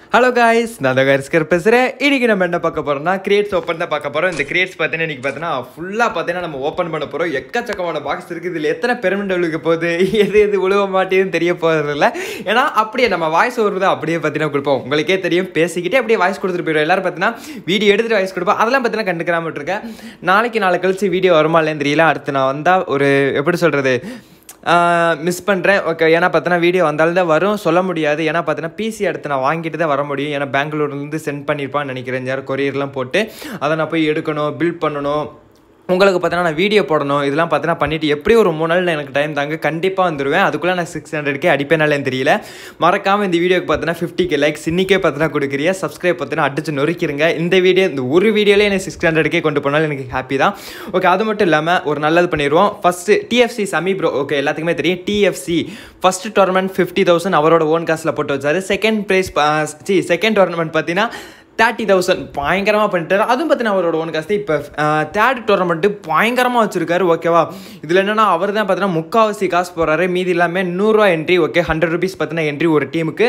hello guys நான் தான் கரிஸ்கர் பேசுகிறேன் இன்றைக்கி நம்ம என்ன பார்க்க போகிறோம்னா கிரியேட்ஸ் ஓப்பன் தான் பார்க்க போகிறோம் இந்த கிரியேட்ஸ் பார்த்தீங்கன்னா இன்றைக்கி பார்த்தீங்கன்னா ஃபுல்லாக பார்த்தீங்கன்னா நம்ம ஓப்பன் பண்ண போகிறோம் எக்கச்சக்கமான பாக்ஸ் இருக்குது இதில் எத்தனை பெருமெண்ட் விழுக போகுது எது எது விழுவ மாட்டேதுன்னு தெரிய போகிறதில்ல ஏன்னா அப்படியே நம்ம வாய்ஸ் வருது அப்படியே பார்த்தீங்கன்னா கொடுப்போம் உங்களுக்கே தெரியும் பேசிக்கிட்டே அப்படியே வாய்ஸ் கொடுத்துட்டு போயிடும் எல்லாரும் பார்த்தீங்கன்னா வீடியோ எடுத்துகிட்டு வாய்ஸ் கொடுப்போம் அதெல்லாம் பார்த்தீங்கன்னா கண்டுக்கிறாம இருக்கேன் நாளைக்கு நாளை கழிச்சு வீடியோ வருமா இல்லைன்னு தெரியல அடுத்து நான் வந்தால் ஒரு எப்படி சொல்கிறது மிஸ் பண்ணுறேன் ஓகே ஏன்னா பார்த்தீங்கன்னா வீடியோ வந்தாலும் தான் வரும் சொல்ல முடியாது ஏன்னா பார்த்தீங்கன்னா பிசி அடுத்து நான் வாங்கிட்டு தான் வர முடியும் ஏன்னா பெங்களூர்லேருந்து சென்ட் பண்ணியிருப்பான்னு நினைக்கிறேன் யாரும் கொரியர்லாம் போட்டு அதை நான் போய் எடுக்கணும் பில்ட் பண்ணணும் உங்களுக்கு பார்த்தீங்கன்னா நான் வீடியோ போடணும் இதெல்லாம் பார்த்தீங்கன்னா பண்ணிவிட்டு எப்படி ஒரு மூணு நாள் எனக்கு டைம் தாங்க கண்டிப்பாக வந்துடுவேன் அதுக்குள்ளே நான் சிக்ஸ் ஹண்ட்ரட்கே அடிப்பேனாலேன்னு தெரியல மறக்காமல் இந்த வீடியோக்கு பார்த்தீங்கன்னா ஃபிஃப்டி கே லைக்ஸ் இன்னிக்கே பார்த்தீங்கன்னா கொடுக்குறிய சப்ஸ்கிரைப் பார்த்தீங்கன்னா அடிச்சு நொறுக்கிருங்க இந்த வீடியோ இந்த ஒரு வீடியோலேயே எனக்கு சிக்ஸ் ஹண்ட்ரட்கே கொண்டு போனாலும் எனக்கு ஹாப்பி தான் ஓகே அது மட்டும் இல்லாமல் ஒரு நல்லது பண்ணிடுவோம் ஃபஸ்ட்டு டிஎஃப்சி சமி ப்ரோ ஓகே எல்லாத்துக்குமே தெரியும் TFC first tournament fifty thousand அவரோட ஓன் காசில் போட்டு வச்சாரு செகண்ட் ப்ரைஸ் சி செகண்ட் டோர்னமெண்ட் பார்த்தீங்கன்னா தேர்ட்டி தௌசண்ட் பயங்கரமாக பண்ணிட்டாரு அதுவும் பார்த்தீங்கன்னா அவரோட ஒன் காஸ்ட்டு இப்போ தேர்ட் டோர்னமெண்ட்டு பயங்கரமாக வச்சுருக்காரு ஓகேவா இதில் என்னென்னா அவர் தான் பார்த்தீங்கன்னா முக்கால்வாசி காசு போடுறாரு மீதி எல்லாமே நூறுரூவா என்ட்ரி ஓகே ஹண்ட்ரட் ருபீஸ் பார்த்தீங்கன்னா என்ட்ரி ஒரு டீமுக்கு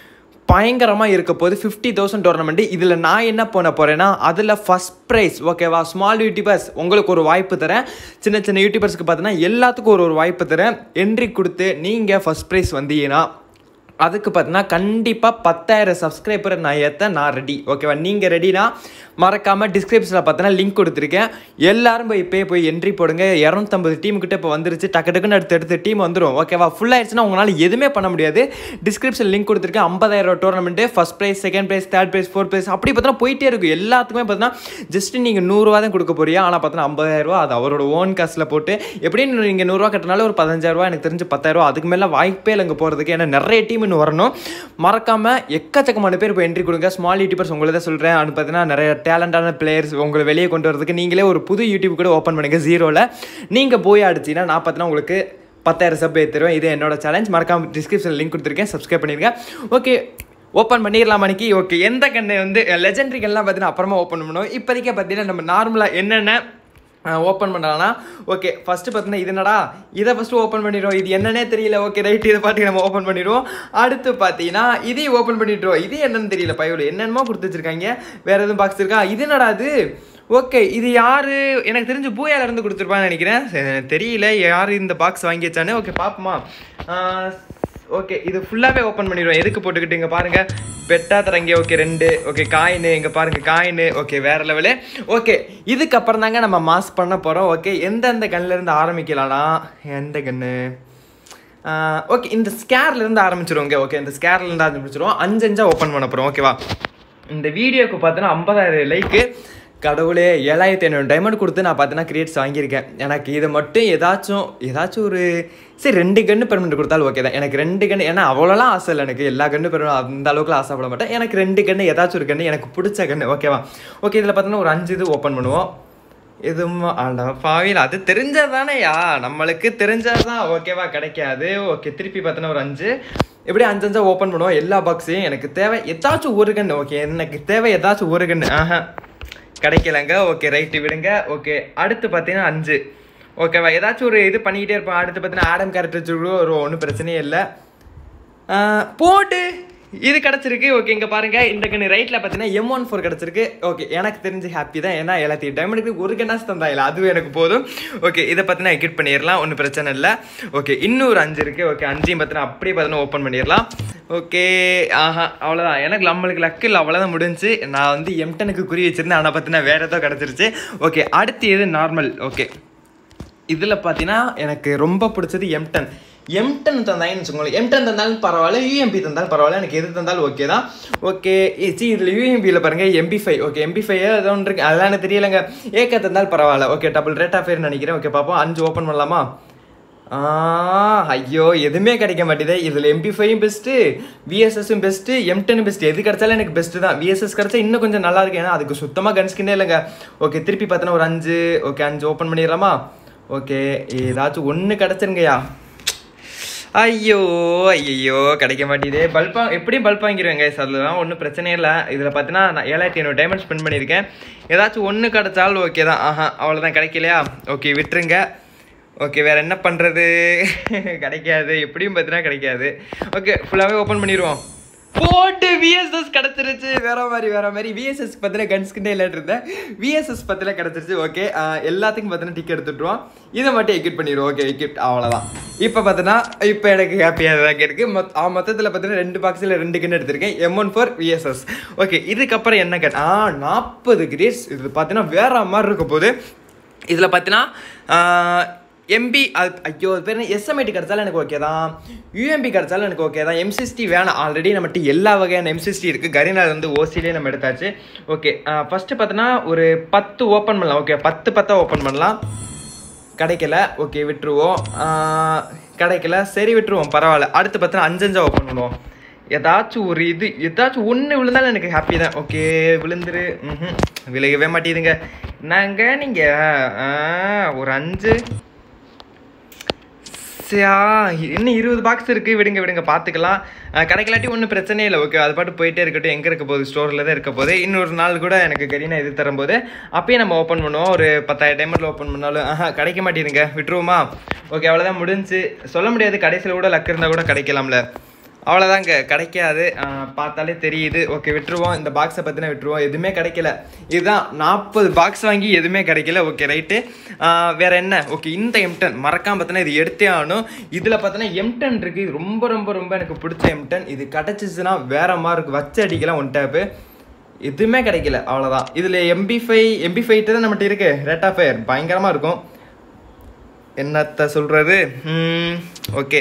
பயங்கரமாக இருக்க போது ஃபிஃப்டி தௌசண்ட் டோர்னமெண்ட்டு இதில் நான் என்ன பண்ண போகிறேன்னா அதில் ஃபஸ்ட் ப்ரைஸ் ஓகேவா ஸ்மால் யூடியூபர்ஸ் உங்களுக்கு ஒரு வாய்ப்பு தரேன் சின்ன சின்ன யூடியூபர்ஸ்க்கு பார்த்தீங்கன்னா எல்லாத்துக்கும் ஒரு ஒரு வாய்ப்பு தரேன் என்ட்ரி கொடுத்து நீங்கள் ஃபஸ்ட் ப்ரைஸ் வந்தீங்கன்னா அதுக்கு பார்த்தீங்கன்னா கண்டிப்பாக பத்தாயிரம் சப்ஸ்கிரைபரை நான் ஏற்ற நான் ரெடி ஓகேவா நீங்கள் ரெடினா மறக்காமல் டிஸ்கிரிப்ஷனில் பார்த்தீங்கன்னா லிங்க் கொடுத்துருக்கேன் எல்லாரும் போய் இப்போயே போய் என்ட்ரி போடுங்க இரநூத்தம்பது டீமுக்கிட்ட இப்போ வந்துருச்சு டக்கு டக்குன்னு அடுத்து அடுத்த டீம் வந்துடும் ஓகேவா ஃபுல் ஆயிடுச்சுன்னா உங்களால் எதுவுமே பண்ண முடியாது டிஸ்கிரிப்ஷன் லிங்க் கொடுத்துருக்கேன் ஐம்பதாயிரம் tournament first prize second prize third prize fourth prize அப்படி பார்த்தீங்கன்னா போயிட்டே இருக்கும் எல்லாத்துக்குமே பார்த்தீங்கன்னா ஜஸ்ட் நீங்கள் நூறுரூவா தான் கொடுக்க போறியா ஆனால் பார்த்தீங்கன்னா ஐம்பதாயிரரூவா அது அவரோட ஓன் காசில் போட்டு எப்படின்னு நீங்கள் நூறுரூவா கட்டினாலும் ஒரு பதினஞ்சாயிரரூவா எனக்கு தெரிஞ்சு பத்தாயிரரூவா அதுக்கு மேலே வாய்ப்பே இல்லைங்க போகிறதுக்கு ஏன்னா நிறைய டீம் இன்னும் வரணும் மறக்காமல் எக்கச்சக்கமான பேர் இப்போ என்ட்ரி கொடுங்க ஸ்மால் யூடியூபர்ஸ் உங்களை தான் சொல்கிறேன் அது பார்த்தீங்கன்னா நிறைய டேலண்டான பிளேயர்ஸ் உங்களை வெளியே கொண்டு வரதுக்கு நீங்களே ஒரு புது யூடியூப் கூட ஓப்பன் பண்ணுங்க ஜீரோவில் நீங்கள் போய் அடிச்சிங்கன்னா நான் பார்த்தீங்கன்னா உங்களுக்கு பத்தாயிரம் சப் ஏற்றுருவேன் இது என்னோட சேலஞ்ச் மறக்காம டிஸ்கிரிப்ஷன் லிங்க் கொடுத்துருக்கேன் சப்ஸ்கிரைப் பண்ணிருங்க ஓகே ஓப்பன் பண்ணிடலாம் மணிக்கு ஓகே எந்த கண்ணு வந்து லெஜெண்டரி கன்லாம் பார்த்தீங்கன்னா அப்புறமா ஓப்பன் பண்ணணும் இப்போதைக்கு பார்த்தீங்கன்னா நம்ம நார்மலாக என்னென்ன ஓப்பன் பண்ணலாம்னா ஓகே ஃபஸ்ட்டு பார்த்தீங்கன்னா இது என்னடா இதை ஃபஸ்ட்டு ஓப்பன் பண்ணிடுவோம் இது என்னன்னே தெரியல ஓகே ரைட் இதை பாட்டுக்கு நம்ம ஓப்பன் பண்ணிடுவோம் அடுத்து பார்த்தீங்கன்னா இதையும் ஓப்பன் பண்ணிட்டுருவோம் இது என்னன்னு தெரியல பையோட என்னென்னமோ கொடுத்து வச்சிருக்காங்க வேறு எதுவும் பாக்ஸ் இருக்கா இது என்னடா அது ஓகே இது யார் எனக்கு தெரிஞ்சு பூயால இருந்து கொடுத்துருப்பான்னு நினைக்கிறேன் சரி, எனக்கு தெரியல யார் இந்த பாக்ஸ் வாங்கி வச்சானு ஓகே பார்ப்போமா ஓகே இது ஃபுல்லாகவே ஓப்பன் பண்ணிடுவோம் எதுக்கு போட்டுக்கிட்டு இங்கே பாருங்கள் பெட்டா தரங்க ஓகே ரெண்டு ஓகே காயின் இங்கே பாருங்கள் காயின் ஓகே வேறு லெவலு ஓகே இதுக்கப்புறம் தாங்க நம்ம மாஸ் பண்ண போகிறோம் ஓகே எந்தெந்த கன்னில் இருந்து ஆரம்பிக்கலாம்னா எந்த கன்று ஓகே இந்த ஸ்கேர்லேருந்து ஆரம்பிச்சிருவோங்க ஓகே இந்த ஸ்கேர்லேருந்து ஆரம்பிச்சிருவோம் அஞ்சு அஞ்சா ஓப்பன் பண்ண போகிறோம் ஓகேவா இந்த வீடியோக்கு பார்த்தோன்னா ஐம்பதாயிரம் லைக்கு கடவுளே ஏழாயிரத்தி ஐநூறு டைமண்ட் கொடுத்து நான் பார்த்தீங்கன்னா கிரியேட்ஸ் வாங்கியிருக்கேன் எனக்கு இதை மட்டும் ஏதாச்சும் ஏதாச்சும் ஒரு சரி ரெண்டு கன்று பெர்மெண்ட் கொடுத்தாலும் ஓகே தான் எனக்கு ரெண்டு கன்று ஏன்னா அவ்வளோலாம் ஆசை இல்லை எனக்கு எல்லா கன்று பெர்மெண்ட் அந்த அளவுக்குலாம் ஆசைப்பட மாட்டேன் எனக்கு ரெண்டு கன்று ஏதாச்சும் ஒரு கன்று எனக்கு பிடிச்ச கன்று ஓகேவா ஓகே இதில் பார்த்தீங்கன்னா ஒரு அஞ்சு இது ஓப்பன் பண்ணுவோம் இதுவும் ஆண்டா பாவியில் அது தெரிஞ்சதானேயா நம்மளுக்கு தெரிஞ்சதுதான் ஓகேவா கிடைக்காது ஓகே திருப்பி பார்த்தோன்னா ஒரு அஞ்சு இப்படி அஞ்சு அஞ்சா ஓப்பன் பண்ணுவோம் எல்லா பாக்ஸையும் எனக்கு தேவை ஏதாச்சும் ஒரு கன்று ஓகே எனக்கு தேவை ஏதாச்சும் ஒரு கன்று ஆஹா கிடைக்கலங்க ஓகே ரைட்டு விடுங்க ஓகே அடுத்து பார்த்தீங்கன்னா அஞ்சு ஓகேவா ஏதாச்சும் ஒரு இது பண்ணிக்கிட்டே இருப்பேன் அடுத்து பார்த்தீங்கன்னா ஆடம் கேரக்டர் ஒரு ஒன்றும் பிரச்சனையே இல்லை ஆஹ் போட்டு இது கிடச்சிருக்கு ஓகே இங்கே பாருங்க இந்த கண்ணு ரைட்டில் பார்த்தீங்கன்னா எம் ஒன் ஃபோர் கிடச்சிருக்கு ஓகே எனக்கு தெரிஞ்சு ஹாப்பி தான் ஏன்னா எல்லாத்தையும் டைமண்டுக்கு ஒரு கண்ணாச்சு தந்தாயில்ல அதுவும் எனக்கு போதும் ஓகே இதை பார்த்தீங்கன்னா எக்யூட் பண்ணிடலாம் ஒன்றும் பிரச்சனை இல்லை ஓகே இன்னொரு அஞ்சு இருக்குது ஓகே அஞ்சையும் பார்த்தீங்கன்னா அப்படியே பார்த்தீங்கன்னா ஓப்பன் பண்ணிடலாம் ஓகே ஆஹா அவ்வளோதான் எனக்கு நம்மளுக்கு லக்கு இல்லை அவ்வளோதான் முடிஞ்சு நான் வந்து எம்டனுக்கு குறி வச்சிருந்தேன் ஆனால் பார்த்தீங்கன்னா வேறு ஏதோ கிடச்சிருச்சு ஓகே அடுத்து எது நார்மல் ஓகே இதில் பார்த்தீங்கன்னா எனக்கு ரொம்ப பிடிச்சது எம்டன் எம்டன் தந்தாங்கன்னு வச்சுக்கோங்களேன் எம்டன் தந்தாலும் பரவாயில்ல யூஎம்பி தந்தாலும் பரவாயில்ல எனக்கு எது தந்தாலும் ஓகே தான் ஓகே சி இதில் யூஎம்பியில் பாருங்கள் MP five okay MP five ஏதோ ஒன்று இருக்கு அதெல்லாம் எனக்கு தெரியலைங்க ஏக்க தந்தாலும் பரவாயில்ல ஓகே டபுள் ரேட் ஆஃப் நினைக்கிறேன் ஓகே பார்ப்போம் அஞ்சு ஓப்பன் பண்ணலாமா ஆ, ஐயோ எதுவுமே கிடைக்க மாட்டேது இதில் எம்பி ஃபைவும் பெஸ்ட்டு விஎஸ்எஸும் பெஸ்ட்டு எம்டனும் பெஸ்ட்டு எது கிடைச்சாலும் எனக்கு பெஸ்ட்டு தான் விஎஸ்எஸ் கிடைச்சா இன்னும் கொஞ்சம் நல்லா இருக்கு ஏன்னா அதுக்கு சுத்தமாக கன்ஸ்கின்னே இல்லைங்க ஓகே திருப்பி பார்த்தோன்னா ஒரு அஞ்சு ஓகே அஞ்சு ஓப்பன் பண்ணிடலாமா ஓகே ஏதாச்சும் ஒன்று கிடச்சிருங்கய்யா ஐயோ ஐயோ கிடைக்க மாட்டேங்குது பல்ப் எப்படியும் பல்ப் வாங்கிடுவேங்க அதெல்லாம் ஒன்றும் பிரச்சனையே இல்லை இதில் பார்த்தீங்கன்னா நான் ஏழாயிரத்தி ஐநூறு டைமண்ட் ஸ்பெண்ட் பண்ணியிருக்கேன் ஏதாச்சும் ஒன்று கிடைச்சாலும் ஓகே தான் ஆஹா அவ்வளோதான் கிடைக்கலையா ஓகே விட்டுருங்க ஓகே வேற என்ன பண்ணுறது கிடைக்காது எப்படியும் பார்த்தீங்கன்னா கிடைக்காது ஓகே ஃபுல்லாகவே ஓப்பன் பண்ணிடுவோம் போட்டு விஎஸ்எஸ் கிடச்சிருக்கு கிடைச்சிருச்சு வேற மாதிரி வேற மாதிரி விஎஸ்எஸ் பத்தின கன் ஸ்கின்னே இல்லைன்னு இருந்தேன் விஎஸ்எஸ் பத்தின கிடைச்சிருச்சு ஓகே எல்லாத்துக்கும் பத்தின டிக்கெட் எடுத்துட்டுருவோம் இதை மட்டும் எக்யூட் பண்ணிடுவோம் ஓகே எக்யூட் அவ்வளோதான் இப்போ பார்த்தீங்கன்னா இப்போ எனக்கு ஹாப்பியாக தான் இருக்கு மொத் மொத்தத்தில் பார்த்தீங்கன்னா ரெண்டு பாக்ஸில் ரெண்டு கன் எடுத்திருக்கேன் M one four VSS okay இதுக்கப்புறம் என்ன கன் ஆ நாற்பது கிரேட்ஸ் இது பார்த்தீங்கன்னா வேற மாதிரி இருக்க போது இதில் பார்த்தீங்கன்னா எம்பி அது ஐயோ அது பேர் எஸ்எம்ஐடி கிடச்சாலும் எனக்கு ஓகே தான் யூஎம்பி கிடச்சாலும் எனக்கு ஓகே தான் எம்சிஸ்டி வேணாம் ஆல்ரெடி நம்மகிட்ட எல்லா வகையான எம்சிஸ்டி இருக்குது கரீனா வந்து ஓசிலே நம்ம எடுத்தாச்சு ஓகே ஃபஸ்ட்டு பார்த்தோன்னா ஒரு பத்து ஓப்பன் பண்ணலாம் ஓகே பத்து பத்தா ஓப்பன் பண்ணலாம் கிடைக்கல ஓகே விட்டுருவோம் ஆஹ், கிடைக்கல சரி விட்டுருவோம் பரவாயில்ல அடுத்து பார்த்தோன்னா அஞ்சஞ்சா ஓப்பன் பண்ணுவோம் ஏதாச்சும் ஒரு இது ஏதாச்சும் ஒன்று விழுந்தாலும் எனக்கு ஹாப்பி தான் ஓகே விழுந்துரு ம் விலகவே மாட்டேதுங்க நாங்கள் நீங்கள் ஒரு அஞ்சு சியா இன்னும் இருபது பாக்ஸ் இருக்குது விடுங்க விடுங்க பார்த்துக்கலாம் அஹ் கிடைக்கலாட்டி ஒன்றும் பிரச்சனையே இல்லை ஓகே அது பாட்டு போயிட்டே இருக்கட்டும் எங்கே இருக்க போகுது ஸ்டோரில் தான் இருக்க போகுது இன்னொரு நாள் கூட எனக்கு கரீனா இது தரும்போது அப்பயே நம்ம ஓப்பன் பண்ணுவோம் ஒரு பத்தாயிரம் டைமில் ஓப்பன் பண்ணாலும் ஆஹா கிடைக்க மாட்டேங்குதுங்க விட்டுருவோமா ஓகே அவ்வளோதான் முடிஞ்சு சொல்ல முடியாது கடைசியில் கூட லக் இருந்தால் கூட கிடைக்கலாம்ல அவ்வளோதாங்க கிடைக்காது ஆஹ் பார்த்தாலே தெரியுது ஓகே விட்டுருவோம் இந்த பாக்ஸை பற்றின விட்டுருவோம் எதுவுமே கிடைக்கல இதுதான் நாற்பது பாக்ஸ் வாங்கி எதுவுமே கிடைக்கல ஓகே ரைட்டு வேற என்ன ஓகே இந்த எம்டன் மறக்காம பார்த்தீங்கன்னா இது எடுத்தே ஆகணும் இதில் பார்த்தீங்கன்னா எம்டன் இருக்குது இது ரொம்ப ரொம்ப ரொம்ப எனக்கு பிடிச்ச எம்டன் இது கிடச்சிச்சுன்னா வேற மாதிரி இருக்கு வச்சு அடிக்கலாம் ஒன் டேப்பு எதுவுமே கிடைக்கல அவ்வளோதான் இதில் எம்பி ஃபைவ் எம்பி ஃபைவ்ட்டு தான் நம்மகிட்ட இருக்கு ரேட் ஆஃப் ஃபயர் பயங்கரமாக இருக்கும் என்னத்த சொல்கிறது ஓகே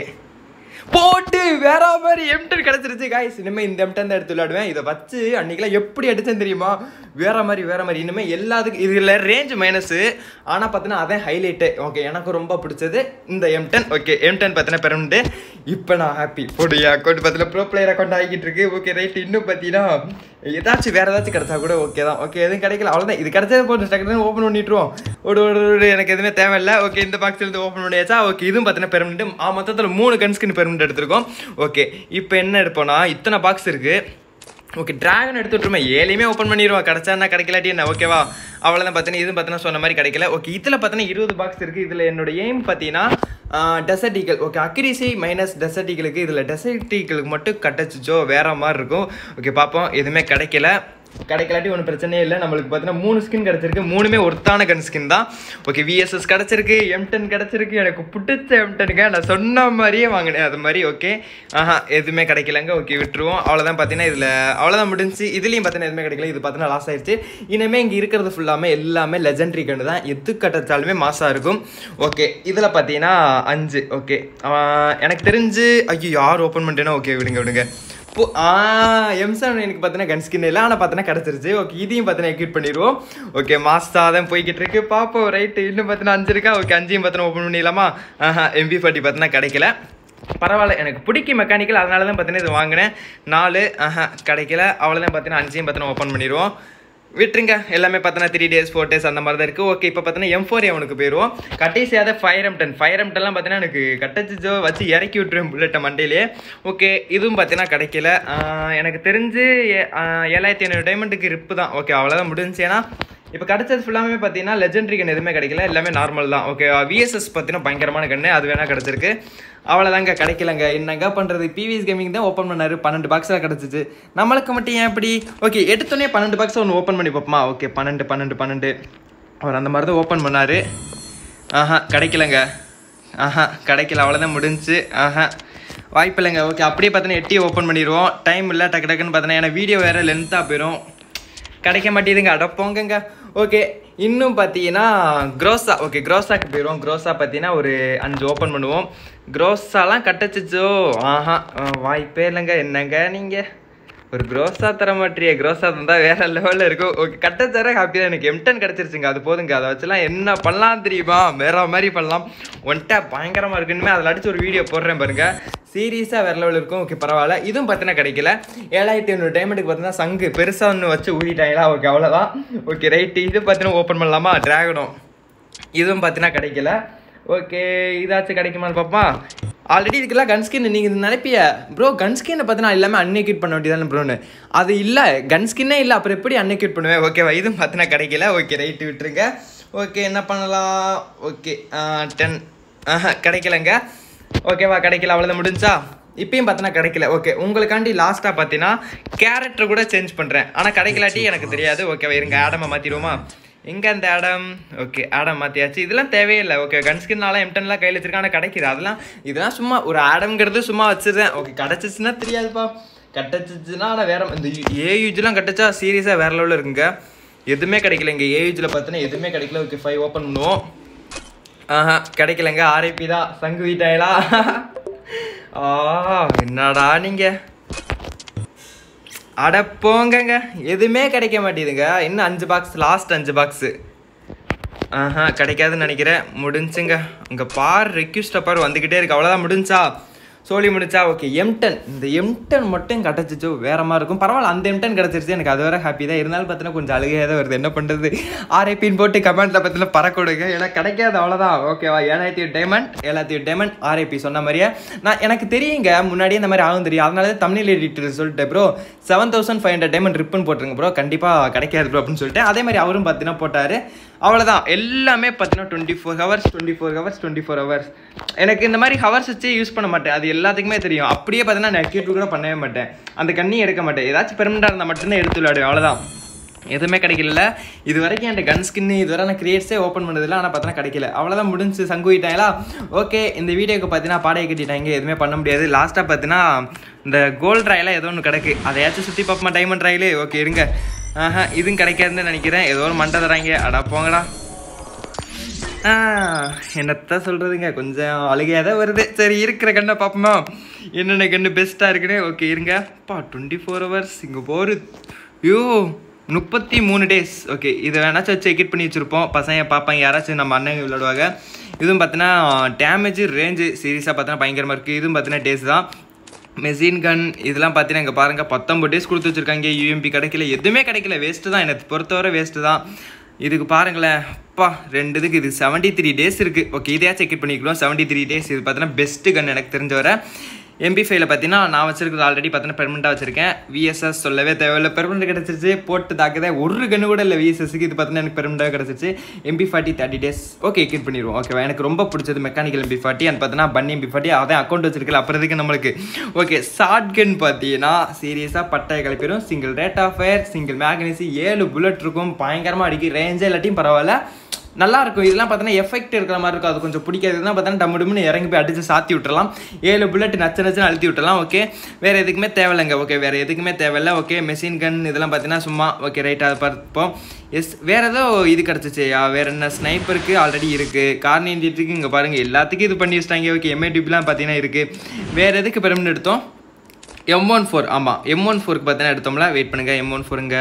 போட்டு வேற மாதிரி எம்டன் கிடச்சிருச்சு காய்ஸ் இனிமேல் இந்த எம்டன் தான் எடுத்து விளையாடுவேன் இதை வச்சு அன்னைக்கெல்லாம் எப்படி அடிச்சேன் தெரியுமா வேற மாதிரி வேற மாதிரி இனிமேல் எல்லாத்துக்கும் இதில் ரேஞ்ச் மைனஸு ஆனால் பார்த்தீங்கன்னா அதான் ஹைலைட்டு ஓகே எனக்கு ரொம்ப பிடிச்சது இந்த எம்டன் ஓகே எம்டன் பார்த்தீங்கன்னா பெருண்டு இப்போ நான் ஹாப்பி போடு அக்கௌண்ட் பார்த்தீங்கன்னா ப்ரோ பிளேயர் அக்கௌண்ட் ஆகிட்டு இருக்கு ஓகே ரைட் இன்னும் பார்த்தீங்கன்னா ஏதாச்சும் வேற ஏதாச்சும் கிடைச்சா கூட ஓகே தான் ஓகே எதுவும் கிடைக்கல அவ்வளோதான் இது கிடைச்சது போட்டு டக்குனு ஓப்பன் பண்ணிட்டுருவோம் ஒரு ஒரு ஒரு எனக்கு எதுவுமே தேவையில்லை ஓகே இந்த பாக்ஸ்ல இருந்து ஓப்பன் பண்ணியாச்சா ஓகே இதுவும் பார்த்தீங்கன்னா பெர்மனெண்ட் ஆ மொத்தத்தில் மூணு கன்ஸ்கின் பெர்மனெண்ட் எடுத்திருக்கோம் ஓகே இப்போ என்ன எடுப்போம்னா இத்தனை பாக்ஸ் இருக்கு ஓகே டிராகன் எடுத்துட்டுருமே ஏழையுமே ஓப்பன் பண்ணிடுவோம் கிடைச்சா என்ன கிடைக்கலாட்டி என்ன ஓகேவா அவ்வளோதான் பார்த்தீங்கன்னா இதுவும் பார்த்தீங்கன்னா சொன்ன மாதிரி கிடைக்கல ஓகே இதில் பார்த்தீங்கன்னா இருபது பாக்ஸ் இருக்குது இதில் என்னோட எய்ம் பார்த்தீங்கன்னா டெசர்டிக்கல் ஓகே அக்ரிசி மைனஸ் டெசர்டிக்கலுக்கு இதில் டெசர்டிக்கலுக்கு மட்டும் கட்டச்சிச்சோ வேற மாதிரி இருக்கும் ஓகே பார்ப்போம் எதுவுமே கிடைக்கல கிடைக்கலாட்டி ஒன்றும் பிரச்சனையே இல்லை நம்மளுக்கு பார்த்தீங்கன்னா மூணு ஸ்கின் கிடச்சிருக்கு மூணுமே ஒருத்தான கன் ஸ்கின் தான் ஓகே விஎஸ்எஸ் கிடச்சிருக்கு எம்டன் கிடச்சிருக்கு எனக்கு பிடிச்ச எம்டனுங்க நான் சொன்ன மாதிரியே வாங்கினேன் அது மாதிரி ஓகே ஆஹா எதுவுமே கிடைக்கலங்க ஓகே விட்டுருவோம் அவ்வளோதான் பார்த்தீங்கன்னா இதில் அவ்வளோதான் முடிஞ்சு இதுலேயும் பார்த்தீங்கன்னா எதுவுமே கிடைக்கல இது பார்த்தீங்கன்னா லாஸ் ஆயிடுச்சு இனிமேல் இங்கே இருக்கிறது ஃபுல்லாமே எல்லாமே லெஜெண்டரி கன்று தான் எது கட்டச்சாலுமே மாசாக இருக்கும் ஓகே இதில் பார்த்தீங்கன்னா அஞ்சு ஓகே எனக்கு தெரிஞ்சு ஐயோ யார் ஓப்பன் பண்ணிட்டேன்னா ஓகே விடுங்க விடுங்க இப்போ ஆ எம்சன் எனக்கு பார்த்தீங்கன்னா கன் ஸ்கின் இல்லை ஆனால் பார்த்தீங்கன்னா கிடச்சிருச்சு ஓகே இதையும் பார்த்தீங்கன்னா எக்யூட் பண்ணிடுவோம் ஓகே மாஸ்டா தான் போய்கிட்டு இருக்கு பார்ப்போம் ரைட்டு இன்னும் பார்த்தீங்கன்னா அஞ்சு இருக்கா ஓகே அஞ்சையும் பார்த்தீங்கன்னா ஓப்பன் பண்ணிடலாமா ஆஹா எம்பி ஃபார்ட்டி பார்த்தீங்கன்னா கிடைக்கல பரவாயில்ல எனக்கு பிடிக்கும் மெக்கானிக்கல் அதனால தான் பார்த்தீங்கன்னா இது வாங்கினேன் நாலு ஆஹா கிடைக்கல அவ்வளோதான் பார்த்தீங்கன்னா அஞ்சையும் பார்த்தீங்கன்னா ஓப்பன் பண்ணிடுவோம் விட்டுருங்க எல்லாமே பார்த்தீங்கன்னா த்ரீ டேஸ் ஃபோர் டேஸ் அந்த மாதிரி தான் இருக்குது ஓகே இப்போ பார்த்தீங்கன்னா எம் ஃபோர் அவனுக்கு போயிடுவோம் கடைசியாக ஃபயர் எம்டன் ஃபயர் எம்டன்லாம் பார்த்தீங்கன்னா எனக்கு கட்டச்சிச்சோ வச்சு இறக்கி விட்டுருவேன் புல்லட்டை மண்டையிலே ஓகே இதுவும் பார்த்தீங்கன்னா கிடைக்கல ஆஹ் எனக்கு தெரிஞ்சு ஏ- ஆஹ் ஏழாயிரத்தி ஐநூறு டைமண்டுக்கு இருப்பு தான் ஓகே அவ்வளோதான் முடிஞ்சு ஏன்னா இப்போ கிடைச்சது ஃபுல்லாமே பார்த்தீங்கன்னா லெஜெண்டரி கன் எதுவுமே கிடைக்கல எல்லாமே நார்மல் தான் ஓகே விஎஸ்எஸ் பார்த்தீங்கன்னா பயங்கரமான கன்று அது வேணால் கிடச்சிருக்கு அவ்வளோதாங்க கிடைக்கலங்க என்னங்க பண்ணுறது பிவிஎஸ் கேமிங் தான் ஓப்பன் பண்ணாரு பன்னெண்டு பாக்ஸில் கிடச்சிச்சு நம்மளுக்கு மட்டும் ஏன் இப்படி ஓகே எடுத்தோடனே பன்னெண்டு பாக்ஸ் ஒன்று ஓப்பன் பண்ணி பார்ப்போமா ஓகே பன்னெண்டு பன்னெண்டு பன்னெண்டு அவர் அந்த மாதிரி தான் ஓப்பன் பண்ணார் ஆஹா கிடைக்கலங்க ஆஹா கிடைக்கல அவ்வளோதான் முடிஞ்சுச்சு ஆஹா வாய்ப்பில்லைங்க ஓகே அப்படியே பார்த்தீங்கன்னா எட்டி ஓப்பன் பண்ணிடுவோம் டைம் இல்லை டக்கு டக்குன்னு பார்த்தீங்கன்னா ஏன்னா வீடியோ வேறு லென்த்தாக போயிடும் கிடைக்க மாட்டேதுங்க அடப்போங்கங்க ஓகே இன்னும் பார்த்தீங்கன்னா க்ரோஸா ஓகே க்ரோஸாக்கு போயிடுவோம் க்ரோஸா பார்த்தீங்கன்னா ஒரு அஞ்சு ஓப்பன் பண்ணுவோம் க்ரோஸாலாம் கட்டச்சிச்சோ ஆஹா அஹ் வாய்ப்பே இல்லைங்க என்னங்க நீங்கள் ஒரு க்ரோஸா தர மாட்டியே க்ரோஸா தந்தா வேற லெவலில் இருக்கும் ஓகே கட்ட தர ஹாப்பி தான் எனக்கு எம்டன் கிடச்சிருச்சுங்க அது போதுங்க அதை வச்சுலாம் என்ன பண்ணலாம் தெரியுமா வேற மாதிரி பண்ணலாம் ஒன்ட்டா பயங்கரமாக இருக்குன்னு அதில் அடிச்சு ஒரு வீடியோ போடுறேன் பாருங்க சீரியஸாக வேற லெவல் இருக்கும் ஓகே பரவாயில்ல இதுவும் பார்த்தீங்கன்னா கிடைக்கல ஏழாயிரத்தி ஐநூறு டைமண்டுக்கு பார்த்தீங்கன்னா சங்கு பெருசாக ஒன்று வச்சு ஊதிட்டாங்களா ஓகே அவ்வளோதான் ஓகே ரைட்டு இது பார்த்தீங்கன்னா ஓப்பன் பண்ணலாமா டிராகனும் இதுவும் பார்த்தீங்கன்னா கிடைக்கல ஓகே இதாச்சும் கிடைக்குமான்னு பார்ப்போம் ஆல்ரெடி இதுக்கெல்லாம் கன்ஸ்கின் நீங்கள் நினைப்பிய ப்ரோ கன்ஸ்கின்னை பார்த்தீங்கன்னா எல்லாமே அன்எக்யூட் பண்ண வேண்டியதானே ப்ரோன்னு அது இல்லை கன்ஸ்கின்னே இல்லை அப்புறம் எப்படி அன்எக்யூட் பண்ணுவேன் ஓகேவா இதுவும் பார்த்தீங்கன்னா கிடைக்கல ஓகே ரைட்டு விட்டுருங்க ஓகே என்ன பண்ணலாம் ஓகே டென் ஆஹா கிடைக்கலங்க ஓகேவா கிடைக்கல அவ்வளோதான் முடிஞ்சா இப்பயும் பார்த்தீங்கன்னா கிடைக்கல ஓகே உங்களுக்காண்டி லாஸ்ட்டாக பார்த்தீங்கன்னா கேரக்டர் கூட சேஞ்ச் பண்ணுறேன் ஆனால் கிடைக்கலாட்டி எனக்கு தெரியாது ஓகேவா இருங்க ஆடமை மாற்றிடுவோமா எங்கே அந்த ஆடம் ஓகே ஆடம் மாற்றியாச்சு இதெல்லாம் தேவையில்லை ஓகே கன்ஸ்கின்னாலாம் எம்டன்லாம் கையில் வச்சிருக்கேன் ஆனால் கிடைக்குது அதெல்லாம் இதெல்லாம் சும்மா ஒரு ஆடம்ங்கிறது சும்மா வச்சிருந்தேன் ஓகே கிடச்சிச்சுன்னா தெரியாதுப்பா கிடச்சிச்சுன்னா ஆனால் வேற இந்த ஏயூஜ்லாம் கிடச்சா சீரியஸாக வேற லெவலில் இருக்குங்க எதுவுமே கிடைக்கல இங்கே ஏயூஜில் பார்த்தீங்கன்னா எதுவுமே கிடைக்கல ஓகே ஃபைவ் ஓப்பன் பண்ணுவோம் ஆஹா கிடைக்கலங்க ஆர்ஐபி தான் சங்கு வீட்டாயலா ஆ என்னடா நீங்க அட போங்கங்க எதுவுமே கிடைக்க மாட்டேதுங்க இன்னும் அஞ்சு பாக்ஸ் லாஸ்ட் அஞ்சு பாக்ஸு ஆஹா கிடைக்காதுன்னு நினைக்கிறேன் முடிஞ்சுங்க இங்கே பார் ரெக்யூஸ்ட பார் வந்துக்கிட்டே இருக்கு அவ்வளோதான் முடிஞ்சா சோழி முடிச்சா ஓகே எம்டன் இந்த எம்டன் மட்டும் கிடச்சிச்சோ வேற மாதிரி இருக்கும் பரவாயில்ல அந்த எம்டன் கிடச்சிருச்சு எனக்கு அது வர ஹாப்பி தான் இருந்தாலும் பார்த்தீங்கன்னா கொஞ்சம் அழுகையாக தான் வருது என்ன பண்ணுறது ஆர்ஐபின்னு போட்டு கமெண்ட்டில் பற்றின பறக்கொடுங்க ஏன்னா கிடைக்காது அவ்வளோதான் ஓகேவா ஏழாயிரத்தி டைமண்ட் ஏழாயிரத்தி டைமண்ட் ஆர்ஐபி சொன்ன மாதிரியே நான் எனக்கு தெரியுங்க முன்னாடியே இந்த மாதிரி ஆகும் தெரியும் அதனால தான் தமிழ் எடிட்டர் சொல்லிட்டு bro seven thousand five hundred diamond ribbon போட்டுருங்க ப்ரோ கண்டிப்பாக கிடைக்காது ப்ரோ அப்படின்னு சொல்லிட்டு அதே மாதிரி அவரும் பார்த்தீங்கன்னா போட்டார் அவ்வளோதான் எல்லாமே பார்த்தீங்கன்னா twenty four hours twenty four hours twenty four hours எனக்கு இந்த மாதிரி ஹவர்ஸ் வச்சு யூஸ் பண்ண மாட்டேன் அது எல்லாத்துக்குமே தெரியும் அப்படியே பார்த்தீங்கன்னா நான் கியூட் கூட பண்ணவே மாட்டேன் அந்த கண்ணி எடுக்க மாட்டேன் ஏதாச்சும் பெர்மனண்டாக இருந்தால் மட்டும்தான் எடுத்து விளையாடுவேன் அவ்வளோதான் எதுவுமே கிடைக்கல இது வரைக்கும் என் கன் ஸ்கின் இதுவரை நான் கிரியேட்ஸே ஓப்பன் பண்ணதில்ல ஆனால் பார்த்தா கிடைக்கல அவ்வளோதான் முடிஞ்சு சங்குவிட்டாங்களா ஓகே இந்த வீடியோக்கு பார்த்தீங்கன்னா பாடையை கட்டிட்டாங்க எதுவுமே பண்ண முடியாது லாஸ்ட்டாக பார்த்தீங்கன்னா இந்த கோல்ட் ராயெல்லாம் ஏதோ ஒன்று கிடக்கு அதையாச்சும் சுற்றி பார்ப்போமா டைமண்ட் ராயிலே ஓகே இருங்க ஆஹா இதுவும் கிடைக்காதுன்னு நினைக்கிறேன் ஏதோ ஒரு மண்டை தராங்க அடா போங்கடா ஆ, என்னத்த சொல்கிறதுங்க கொஞ்சம் அழுகையாக தான் வருது சரி இருக்கிற கண்ணை பார்ப்போமா என்னென்ன கண்ணு பெஸ்ட்டாக இருக்குன்னு ஓகே இருங்க அப்பா டுவெண்ட்டி ஃபோர் ஹவர்ஸ் இங்கே போரு ஐயோ முப்பத்தி மூணு டேஸ் ஓகே இதை வேணாச்சும் வச்சு எக்கிட் பண்ணி வச்சுருப்போம் பசங்க பார்ப்பாங்க யாராச்சும் நம்ம அண்ணன் விளையாடுவாங்க இதுவும் பார்த்தீங்கன்னா டேமேஜ் ரேஞ்சு சீரியஸாக பார்த்தீங்கன்னா பயங்கரமாக இருக்குது இதுவும் பார்த்தீங்கன்னா டேஸ் தான் மெஷின் கன் இதெல்லாம் பார்த்தீங்கன்னா இங்கே பாருங்கள் பத்தொம்பது டேஸ் கொடுத்து வச்சுருக்காங்க யூஎம்பி கிடைக்கல எதுவுமே கிடைக்கல வேஸ்ட்டு தான் எனக்கு பொறுத்தவரை வேஸ்ட்டு தான் இதுக்கு பாருங்களேன் அப்பா ரெண்டு இதுக்கு இது செவன்ட்டி த்ரீ டேஸ் இருக்குது ஓகே இதையாச்சும் செக் பண்ணிக்கலாம் செவன்ட்டி த்ரீ டேஸ் இது பார்த்தீங்கன்னா பெஸ்ட்டு கன் எனக்கு தெரிஞ்ச வரை எம்பி ஃபைவ்ல பார்த்தீங்கன்னா நான் வச்சிருக்கிறது ஆல்ரெடி பார்த்தீங்கன்னா பெர்மனெண்ட்டாக வச்சிருக்கேன் விஎஸ்எஸ் சொல்லவே தேவையில்ல பெர்மனெண்ட் கிடச்சிருச்சு போட்டு தாக்குதே ஒரு கன்று கூட இல்லை விஎஸ்எஸ்க்கு இது பார்த்தீங்கன்னா எனக்கு பெர்மனெண்ட்டாக கிடச்சிருச்சு MP forty thirty days okay கிட் பண்ணிடுவோம் ஓகேவா எனக்கு ரொம்ப பிடிச்சது மெக்கானிக்கல் எம்பி ஃபார்ட்டி அண்ட் பார்த்தீங்கன்னா பன்னி எம்பி ஃபார்ட்டி அதான் அக்கௌண்ட் வச்சிருக்கல அப்புறம் இதுக்கு நம்மளுக்கு ஓகே ஷார்ட் கன் பார்த்தீங்கன்னா சீரியஸாக பட்டாய கிளப்பிடும் single rate of fire single மேக்னசி ஏழு புல்லட் இருக்கும் பயங்கரமாக அடிக்கும் ரேஞ்சே இல்லாட்டியும் பரவாயில்ல நல்லா இருக்கும் இதெல்லாம் பார்த்தீங்கன்னா எஃபெக்ட் இருக்கிற மாதிரி இருக்கும் அது கொஞ்சம் பிடிக்காது இதெல்லாம் பார்த்தீங்கன்னா டம்மு டம்முன்னு இறங்கி போய் அடிச்சு சாத்தி விட்டுறலாம் ஏழு புல்லட் நச்சு நச்சுன்னு அழுத்தி விட்டுறலாம் ஓகே வேறு எதுக்குமே தேவையில்லைங்க ஓகே வேறு எதுக்குமே தேவையில்ல ஓகே மெஷின் கன் இதெல்லாம் பார்த்தீங்கன்னா சும்மா ஓகே ரைட் அதை பார்ப்போம் எஸ் வேறு ஏதோ இது கிடச்சிச்சேயா வேறு என்ன ஸ்னைப்பருக்கு ஆல்ரெடி இருக்குது கார்னியன்டிட்டுக்கு இங்கே பாருங்கள் எல்லாத்துக்கும் இது பண்ணி வச்சிட்டாங்க ஓகே எம்ஏடிபிலாம் பார்த்தீங்கன்னா இருக்குது வேறு எதுக்கு பெருமின் எடுத்தோம் எம் ஒன் ஃபோர் ஆமாம் எம் ஒன் ஃபோருக்கு பார்த்தீங்கன்னா எடுத்தோம்ல வெயிட் பண்ணுங்கள் எம் ஒன் ஃபோருங்க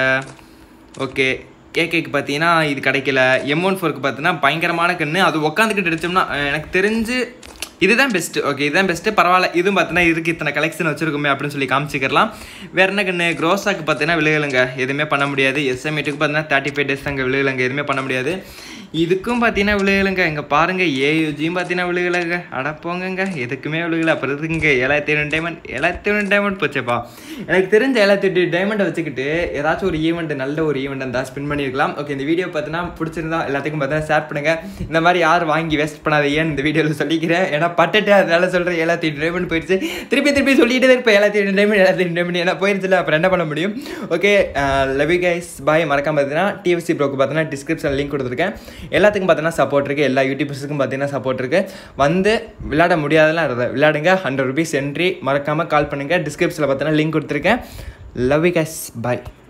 ஓகே ஏகேக்கு பார்த்தீங்கன்னா இது கிடைக்கல எம் ஒன் ஃபோருக்கு பார்த்தீங்கன்னா பயங்கரமான கன்று அது உட்காந்துக்கிட்டு அடிச்சோம்னா அஹ், எனக்கு தெரிஞ்சு இதுதான் பெஸ்ட்டு ஓகே இதுதான் பெஸ்ட்டு பரவாயில்ல இதுவும் பார்த்தீங்கன்னா இதுக்கு இத்தனை கலெக்ஷன் வச்சிருக்குமே அப்படின்னு சொல்லி காமிச்சிக்கலாம் வேற என்ன கண்ணு க்ரோஸாக்கு பார்த்தீங்கன்னா விழுகலைங்க எதுவுமே பண்ண முடியாது எஸ்எம்ஏட்டுக்கு பார்த்தீங்கன்னா தேர்ட்டி ஃபைவ் டேஸ் அங்கே விழுகலைங்க எதுவுமே பண்ண முடியாது இதுக்கும் பார்த்தீங்கன்னா விழுகலைங்க இங்கே பாருங்க ஏயுஜியும் பார்த்தீங்கன்னா விழுகலைங்க அடப்போங்கங்க எதுக்குமே விழுகல அப்புறம் இருக்குங்க ஏழாயிரத்தி ஏழு டைமண்ட் ஏழாயிரத்தி ஏழு டைமண்ட் போச்சேப்பா எனக்கு தெரிஞ்ச ஏழாயிரத்தி எட்டு டைமண்டை வச்சுக்கிட்டு ஏதாச்சும் ஒரு ஈவெண்ட் நல்ல ஒரு ஈவெண்ட் இருந்தால் ஸ்பின் பண்ணியிருக்கலாம் ஓகே இந்த வீடியோ பார்த்தீங்கன்னா பிடிச்சிருந்தா எல்லாத்துக்கும் பார்த்தீங்கன்னா ஷேர் பண்ணுங்க இந்த மாதிரி யாரும் வாங்கி வேஸ்ட் பண்ணாதீங்கன்னு இந்த வீடியோவில் சொல்லிக்கிறேன் ஏன்னா பட்டுட்டு அதனால சொல்கிறேன் ஏழாயிரத்தி எட்டு டைமண்ட் போயிடுச்சு திருப்பி திருப்பி சொல்லிட்டு தான் இருப்பேன் ஏழாயிரத்தி எட்டு டைமண்ட் ஏழாயிரத்தி எட்டு டைமண்ட் ஏன்னா போயிருச்சுல அப்புறம் என்ன பண்ண முடியும் ஓகே லவ் கைஸ் பாய் மறக்காம பார்த்தீங்கன்னா டிஎஃப்சி ப்ரோக்கு பார்த்தீங்கன்னா டிஸ்கிரிப்ஷன் லிங்க் கொடுத்துருக்கேன் எல்லாத்துக்கும் பார்த்தீங்கன்னா சப்போர்ட் இருக்குது எல்லா யூடியூபர்ஸுக்கும் பார்த்தீங்கன்னா சப்போர்ட் இருக்குது வந்து விளையாட முடியாதெல்லாம் இல்லை விளையாடுங்க ஹண்ட்ரட் ருபீஸ் என்ட்ரி மறக்காமல் கால் பண்ணுங்கள் டிஸ்கிரிப்ஷனில் பார்த்தீங்கன்னா லிங்க் கொடுத்துருக்கேன் லவ் கைஸ் பாய்